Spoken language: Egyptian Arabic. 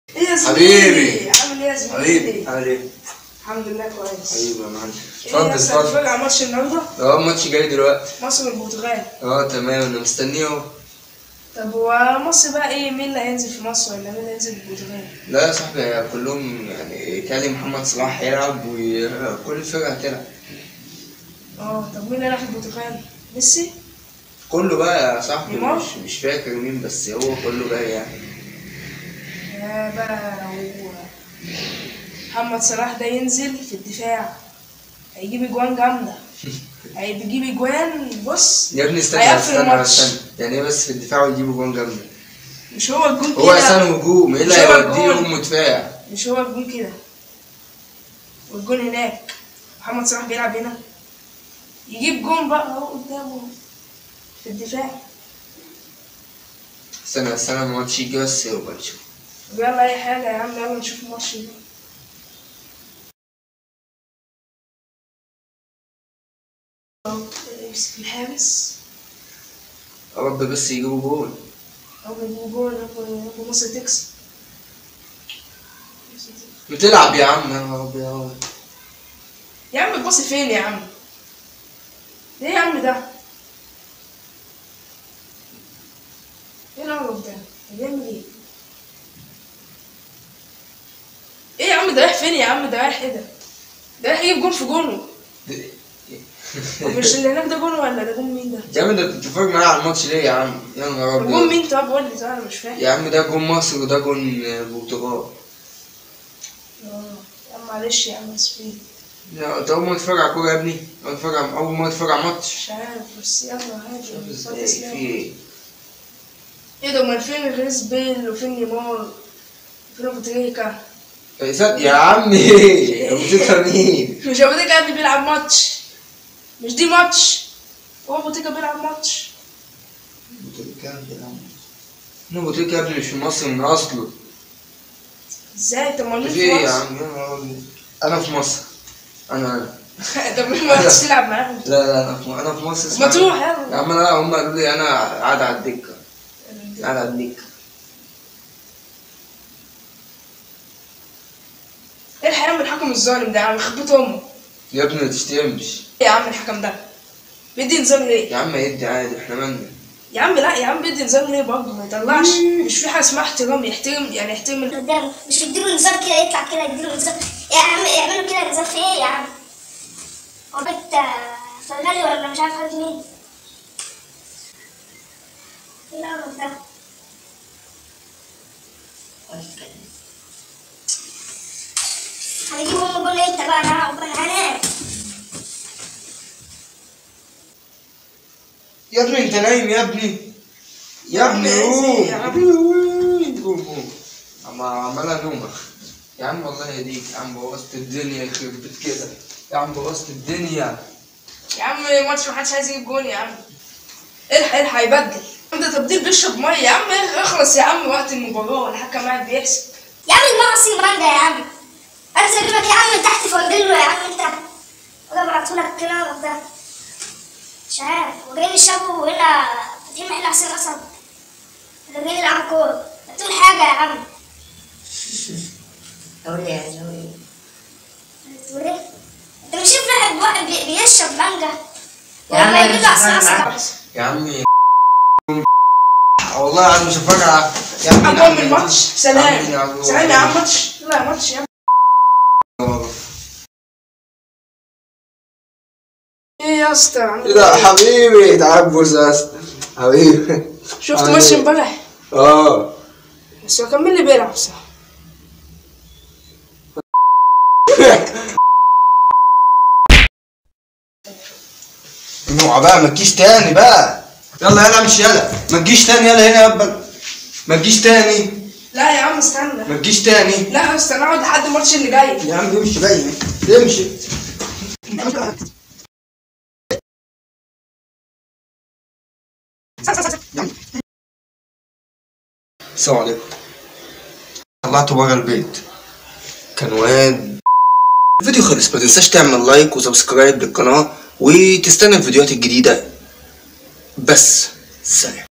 ايه يا حبيبي. زميلي عامل ايه يا زميلي حبيبي عامل ايه؟ الحمد لله كويس حبيبي يا معلم ايه يا اتفضل اسطى اتفضل اتفرج على ماتش النهارده اه الماتش جاي دلوقتي مصر والبرتغال اه تمام انا مستنيه اهو طب هو مصر بقى ايه مين اللي هينزل في مصر ولا مين اللي هينزل في البرتغال لا يا صاحبي كلهم يعني كالي محمد صلاح هيلعب وكل الفرقة هتلعب اه طب مين اللي هيلعب في البرتغال ميسي كله بقى يا صاحبي نيمار؟ مش مش فاكر مين بس هو كله جاي يعني يا بقى هو محمد صلاح ده ينزل في الدفاع هيجيب اجوان جامده هيجيب اجوان بص يا ابني استنى هيقفل استنى الماتش. استنى يعني ايه بس في الدفاع ويجيبوا جون جامدة مش هو الجون هو كده اساسا هجوم ايه اللي مش هو هيوديه الجون. ام دفاع مش هو الجون كده والجون هناك محمد صلاح بيلعب هنا يجيب جون بقى اهو قدامه في الدفاع استنى استنى الماتش يجي بس وبقى نشوف يلا اي حاجه يا عم يلا نشوف الماتش ده أهو، يمسك الحارس يا رب بس يجيبوا جول او يجيبوا جول يبقى مصر تكسب بتلعب يا عم يا نهار ابيض يا عم تبص فين يا عم ايه يا عم ده ايه القرف ده بيعمل ايه ايه يا عم ده رايح فين يا عم ده رايح ايه ده ده رايح يجيب جون في جونه ومش اللي هناك ده جون ولا ده جون مين ده يا عم ده انت بتتفرج معايا على الماتش ليه يا عم يا نهار جون ابيض مين طب قول لي طب انا مش فاهم يا عم ده جون مصر وده جون البرتغال اه يا عم معلش يا عم اسفين يا انت اول ما تتفرج على كوره يا ابني اول ما تتفرج على اول ما تتفرج على ماتش مش عارف بس يلا عادي صوت ازاي اسلام. في ايه ايه ده امال فين غريس بيل وفين نيمار وفين ابو تريكه يا ساد- يا عمي ابو تيكا مين مش ابو تريكه قبل بيلعب ماتش مش دي ماتش هو ابو تريكه بيلعب ماتش ابو تريكا بيلعب. انا ابو تريكا يا ابني مش في مصر من اصله ازاي طب ما مين في في ايه يا مصر عم يا نهار أبيض. انا في مصر انا انا طب مين ما رحتش تلعب معاهم لا لا انا في انا في مصر ما اسمعني. تروح يا يلا عم لا هم قالوا لي انا قاعد على الدكه قاعد على الدكه ايه الحياه من الحكم الظالم ده يا عم خبيت امه يا ابني ما تشتمش ايه يا عم الحكم ده بيدي نظام ليه يا عم ادي عادي احنا مالنا يا عم لا يا عم بيدي نظام ليه برضه ما يطلعش مش في حاجه اسمها احترام يحترم يعني يحترم ال- قدامه مش يديله نظام كده يطلع كده يديله نظام يا عم يعملوا كده نظام في ايه يا عم هو بيت آه، فرغلي ولا مش عارف حد مين ايه القرف ده هنجيب ام جول انت بقى انا هقعد بقى هنام يا ابني انت نايم يا ابني يا عم ابني عايز قوم ايه يا عم؟ قوم قوم قوم عم عمالها نومة يا عم والله يهديك يا عم بوظت الدنيا يخرب بيت كده يا عم بوظت الدنيا يا عم ماتش محدش عايز يجيب جون يا عم الحق الحق يبدل ده تبديل بيشرب ميه يا عم اخلص يا عم وقت المباراه والحكم قاعد بيحسب يا عم المعصي مانجا يا عم انزل اجيبك يا عم من تحت فوندله يا عم انت ولا ابعتهولك كده القرف ده مش عارف وجاي لي شابو وهنا فاتحين محل حسين قصب ولا جاي لي لعب كوره ما تقول حاجه يا عم أقول إيه عايز أقول إيه؟ تقول ايه انت مش شايف واحد واحد بي- بيشرب مانجا يا عم والله أنا يجيب مش له حسين فاهم قصب يا عمي والله يا عم مش هفرج على يا عم عم قوم الماتش سلام سلام يا عم عم ماتش يلا يا ماتش يا عم ايه يا اسطى عامل لا إيه؟ حبيبي تعال بص يا اسطى حبيبي شفت عامل ماتش إيه؟ امبارح اه بس هو كان مين اللي بيلعب صح اوعى بقى ما تجيش تاني بقى يلا يلا امشي يلا ما تجيش تاني يلا هنا يابا ما تجيش تاني لا يا عم استنى ما تجيش تاني لا استنى اقعد لحد الماتش اللي جاي يا عم امشي بقى امشي السلام عليكم طلعته بره البيت كان واد الفيديو خلص ما تنساش تعمل لايك وسبسكرايب للقناة وتستنى الفيديوهات الجديدة بس سلام